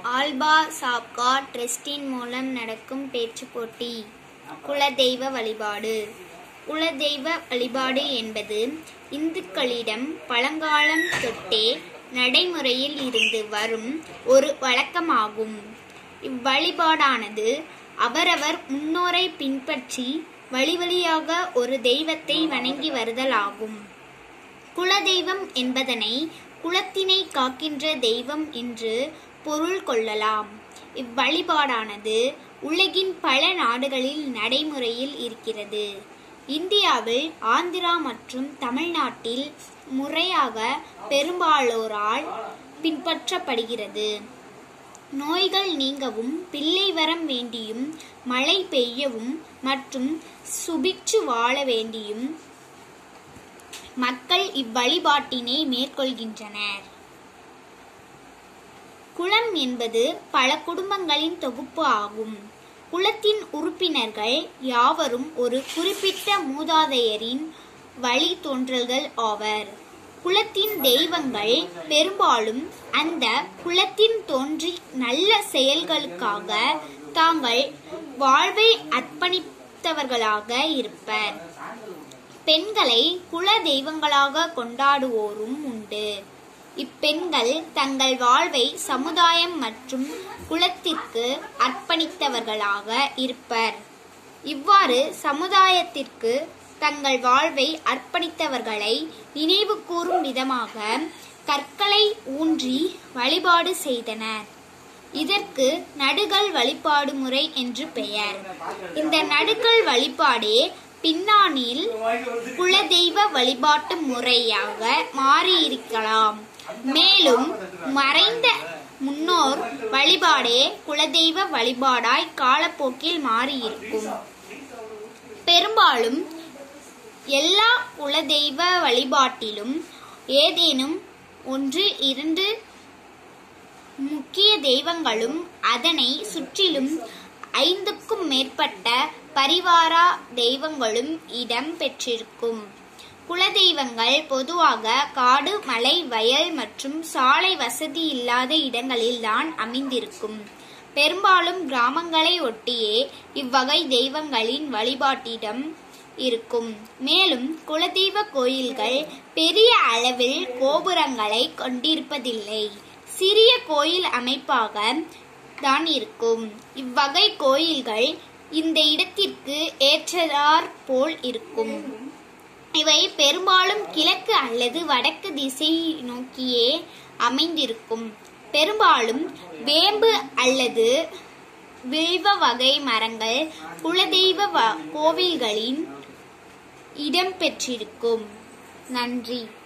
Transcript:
alpha சாப்கா ட்ரஸ்டின் மூலம் நடக்கும் பேச்சுப் போட்டி குலதெய்வ வழிபாடு குலதெய்வ வழிபாடு என்பது இந்துக்களிடம் பழங்காலம் தொட்டே நடைமுறையில் இருந்து வரும் ஒரு வழக்கமாகும் இவ்வழிபாடானது அவரவர் முன்னோரை பின்பற்றி வழி வழியாக ஒரு தெய்வத்தை வணங்கி வருதலாகும் குலதெய்வம் என்பதனை குலத்தினை காக்கின்ற தெய்வம் என்று பொருள் கொள்ளலாம் இவ்வழிபாடானது உலகின் பல நாடுகளில் நடைமுறையில் இருக்கிறது இந்தியாவில் ஆந்திரா மற்றும் தமிழ்நாட்டில் முறையாக பெரும்பாலோரால் பின்பற்றப்படுகிறது நோய்கள் நீங்கவும் பிள்ளை வரம் வேண்டியும் மழை பெய்யவும் மற்றும் சுபிட்சு வாழ வேண்டியும் மக்கள் இவ்வழிபாட்டினை மேற்கொள்கின்றனர் குலம் என்பது பல குடும்பங்களின் தொகுப்பு ஆகும் குலத்தின் உறுப்பினர்கள் யாவரும் ஒரு குறிப்பிட்ட மூதாதையரின் வழி தோன்றல்கள் ஆவர் குலத்தின் தெய்வங்கள் பெரும்பாலும் அந்த குலத்தின் தோன்றி நல்ல செயல்களுக்காக தாங்கள் வாழ்வை அர்ப்பணித்தவர்களாக இருப்பர் பெண்களை குல தெய்வங்களாக கொண்டாடுவோரும் உண்டு இப்பெண்கள் தங்கள் வாழ்வை சமுதாயம் மற்றும் குலத்திற்கு அர்ப்பணித்தவர்களாக இருப்பர் இவ்வாறு சமுதாயத்திற்கு தங்கள் வாழ்வை அர்ப்பணித்தவர்களை நினைவு கூறும் விதமாக கற்களை ஊன்றி வழிபாடு செய்தனர் இதற்கு நடுகள் வழிபாடு முறை என்று பெயர் இந்த நடுகள் வழிபாடே பின்னானில் குலதெய்வ வழிபாட்டு முறையாக மாறியிருக்கலாம் மேலும் மறைந்த முன்னோர் வழிபாடே குலதெய்வ வழிபாடாய் காலப்போக்கில் மாறியிருக்கும் பெரும்பாலும் எல்லா குலதெய்வ வழிபாட்டிலும் ஏதேனும் ஒன்று இரண்டு முக்கிய தெய்வங்களும் அதனை சுற்றிலும் ஐந்துக்கும் மேற்பட்ட பரிவாரா தெய்வங்களும் இடம் பெற்றிருக்கும் குலதெய்வங்கள் பொதுவாக காடு மலை வயல் மற்றும் சாலை வசதி இல்லாத இடங்களில்தான் அமைந்திருக்கும் பெரும்பாலும் கிராமங்களை ஒட்டியே இவ்வகை தெய்வங்களின் வழிபாட்டிடம் இருக்கும் மேலும் குலதெய்வ கோயில்கள் பெரிய அளவில் கோபுரங்களை கொண்டிருப்பதில்லை சிறிய கோயில் அமைப்பாக தான் இருக்கும் இவ்வகை கோயில்கள் இந்த இடத்திற்கு ஏற்றதார் போல் இருக்கும் இவை பெரும்பாலும் கிழக்கு அல்லது வடக்கு திசை நோக்கியே அமைந்திருக்கும் பெரும்பாலும் வேம்பு அல்லது வில்வ வகை மரங்கள் குலதெய்வ வ- கோவில்களின் இடம்பெற்றிருக்கும் நன்றி